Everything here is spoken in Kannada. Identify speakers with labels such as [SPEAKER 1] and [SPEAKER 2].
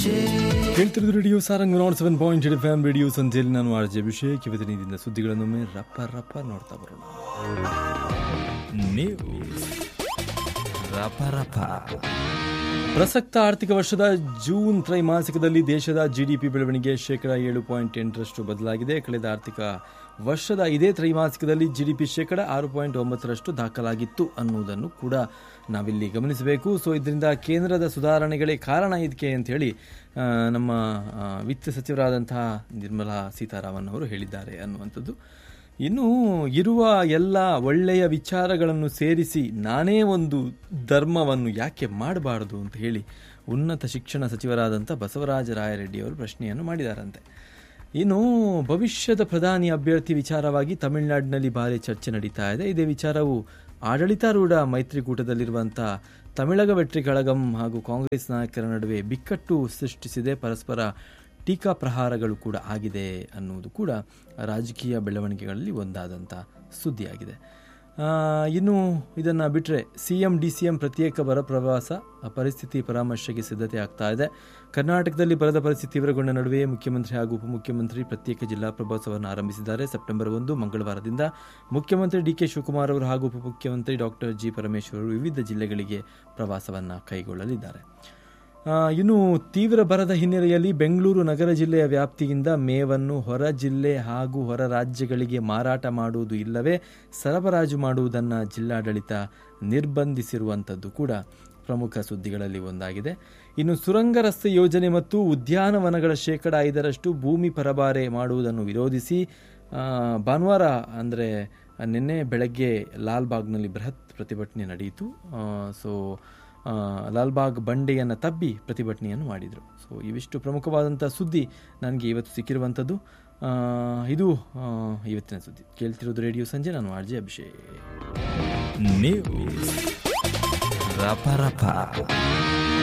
[SPEAKER 1] ಕೇಳ್ತಿರೋದು radio Sarang nought seven point eight F M radio ಸಂಜೆಯಲ್ಲಿ ನಾನು ಆರ್ ಜೆ ಅಭಿಷೇಕ್ ಇವತ್ತಿನ ಇದರಿಂದ ಸುದ್ದಿಗಳನ್ನೊಮ್ಮೆ ರಪ್ಪ ರಪ್ಪ ನೋಡ್ತಾ ಬರೋಣ
[SPEAKER 2] ನ್ಯೂಸ್ ರಪ ರಪ
[SPEAKER 1] ಪ್ರಸಕ್ತ ಆರ್ಥಿಕ ವರ್ಷದ ಜೂನ್ ತ್ರೈಮಾಸಿಕದಲ್ಲಿ ದೇಶದ ಜಿಡಿಪಿ ಬೆಳವಣಿಗೆ ಶೇಕಡ ಏಳು ಪಾಯಿಂಟ್ ಎಂಟರಷ್ಟು ಬದಲಾಗಿದೆ ಕಳೆದ ಆರ್ಥಿಕ ವರ್ಷದ ಇದೇ ತ್ರೈಮಾಸಿಕದಲ್ಲಿ ಜಿಡಿಪಿ ಶೇಕಡ ಆರು ಪಾಯಿಂಟ್ ಒಂಬತ್ತರಷ್ಟು ದಾಖಲಾಗಿತ್ತು ಅನ್ನುವುದನ್ನು ಕೂಡ ನಾವಿಲ್ಲಿ ಗಮನಿಸಬೇಕು ಸೊ ಇದರಿಂದ ಕೇಂದ್ರದ ಸುಧಾರಣೆಗಳೇ ಕಾರಣ ಇದಕ್ಕೆ ಅಂತ ಹೇಳಿ ಆ, ನಮ್ಮ ಆ, ವಿತ್ತ ಸಚಿವರಾದಂತಹ ನಿರ್ಮಲಾ ಸೀತಾರಾಮನ್ ಅವರು ಹೇಳಿದ್ದಾರೆ ಅನ್ನುವಂಥದ್ದು ಇನ್ನು ಇರುವ ಎಲ್ಲ ಒಳ್ಳೆಯ ವಿಚಾರಗಳನ್ನು ಸೇರಿಸಿ ನಾನೇ ಒಂದು ಧರ್ಮವನ್ನು ಯಾಕೆ ಮಾಡಬಾರದು ಅಂತ ಹೇಳಿ ಉನ್ನತ ಶಿಕ್ಷಣ ಸಚಿವರಾದಂಥ ಬಸವರಾಜ ರಾಯರೆಡ್ಡಿ ಅವರು ಪ್ರಶ್ನೆಯನ್ನು ಮಾಡಿದಾರಂತೆ ಇನ್ನು ಭವಿಷ್ಯದ ಪ್ರಧಾನಿ ಅಭ್ಯರ್ಥಿ ವಿಚಾರವಾಗಿ ತಮಿಳುನಾಡಿನಲ್ಲಿ ಭಾರಿ ಚರ್ಚೆ ನಡೀತಾ ಇದೆ ಇದೇ ವಿಚಾರವು ಆಡಳಿತಾರೂಢ ಮೈತ್ರಿಕೂಟದಲ್ಲಿರುವಂಥ ತಮಿಳಗ ವೆಟ್ರಿ ಕಳಗಂ ಹಾಗೂ ಕಾಂಗ್ರೆಸ್ ನಾಯಕರ ನಡುವೆ ಬಿಕ್ಕಟ್ಟು ಸೃಷ್ಟಿಸಿದೆ ಪರಸ್ಪರ ಟೀಕಾ ಪ್ರಹಾರಗಳು ಕೂಡ ಆಗಿದೆ ಅನ್ನುವುದು ಕೂಡ ರಾಜಕೀಯ ಬೆಳವಣಿಗೆಗಳಲ್ಲಿ ಒಂದಾದಂಥ ಸುದ್ದಿಯಾಗಿದೆ ಆ, ಇನ್ನು ಇದನ್ನು ಬಿಟ್ಟರೆ C M D C M ಪ್ರತ್ಯೇಕ ಬರ ಪ್ರವಾಸ ಆ, ಪರಿಸ್ಥಿತಿ ಪರಾಮರ್ಶೆಗೆ ಸಿದ್ಧತೆ ಆಗ್ತಾ ಇದೆ ಕರ್ನಾಟಕದಲ್ಲಿ ಬರದ ಪರಿಸ್ಥಿತಿ ತೀವ್ರಗೊಂಡ ನಡುವೆ ಮುಖ್ಯಮಂತ್ರಿ ಹಾಗೂ ಉಪಮುಖ್ಯಮಂತ್ರಿ ಪ್ರತ್ಯೇಕ ಜಿಲ್ಲಾ ಪ್ರವಾಸವನ್ನು ಆರಂಭಿಸಿದ್ದಾರೆ ಸೆಪ್ಟೆಂಬರ್ ಒಂದು ಮಂಗಳವಾರದಿಂದ ಮುಖ್ಯಮಂತ್ರಿ ಡಿ ಕೆ ಶಿವಕುಮಾರ್ ಅವರು ಹಾಗೂ ಉಪಮುಖ್ಯಮಂತ್ರಿ ಡಾಕ್ಟರ್ ಜಿ ಪರಮೇಶ್ವರ್ ಅವರು ವಿವಿಧ ಜಿಲ್ಲೆಗಳಿಗೆ ಪ್ರವಾಸವನ್ನು ಕೈಗೊಳ್ಳಲಿದ್ದಾರೆ ಆ, ಇನ್ನು ತೀವ್ರ ಬರದ ಹಿನ್ನೆಲೆಯಲ್ಲಿ ಬೆಂಗಳೂರು ನಗರ ಜಿಲ್ಲೆಯ ವ್ಯಾಪ್ತಿಯಿಂದ ಮೇವನ್ನು ಹೊರ ಜಿಲ್ಲೆ ಹಾಗೂ ಹೊರ ರಾಜ್ಯಗಳಿಗೆ ಮಾರಾಟ ಮಾಡುವುದು ಇಲ್ಲವೇ ಸರಬರಾಜು ಮಾಡುವುದನ್ನು ಜಿಲ್ಲಾಡಳಿತ ನಿರ್ಬಂಧಿಸಿರುವಂಥದ್ದು ಕೂಡ ಪ್ರಮುಖ ಸುದ್ದಿಗಳಲ್ಲಿ ಒಂದಾಗಿದೆ ಇನ್ನು ಸುರಂಗ ರಸ್ತೆ ಯೋಜನೆ ಮತ್ತು ಉದ್ಯಾನವನಗಳ ಶೇಕಡ ಐದರಷ್ಟು ಭೂಮಿ ಪರಬಾರೆ ಮಾಡುವುದನ್ನು ವಿರೋಧಿಸಿ ಆ, ಭಾನುವಾರ ಅಂದರೆ ನಿನ್ನೆ ಬೆಳಗ್ಗೆ ಲಾಲ್ಬಾಗ್ನಲ್ಲಿ ಬೃಹತ್ ಪ್ರತಿಭಟನೆ ನಡೆಯಿತು ಸೊ ಆ, ಲಾಲ್ಬಾಗ್ ಬಂಡೆಯನ್ನು ತಬ್ಬಿ ಪ್ರತಿಭಟನೆಯನ್ನು ಮಾಡಿದರು ಸೊ ಇವಿಷ್ಟು ಪ್ರಮುಖವಾದಂಥ ಸುದ್ದಿ ನನಗೆ ಇವತ್ತು ಸಿಕ್ಕಿರುವಂಥದ್ದು ಆ, ಇದು ಆ, ಇವತ್ತಿನ ಸುದ್ದಿ ಕೇಳ್ತಿರೋದು ರೇಡಿಯೋ ಸಂಜೆ ನಾನು ಆರ್ ಜೆ ಅಭಿಷೇಕ್
[SPEAKER 2] ನ್ಯೂಸ್ ರಪ ರಪ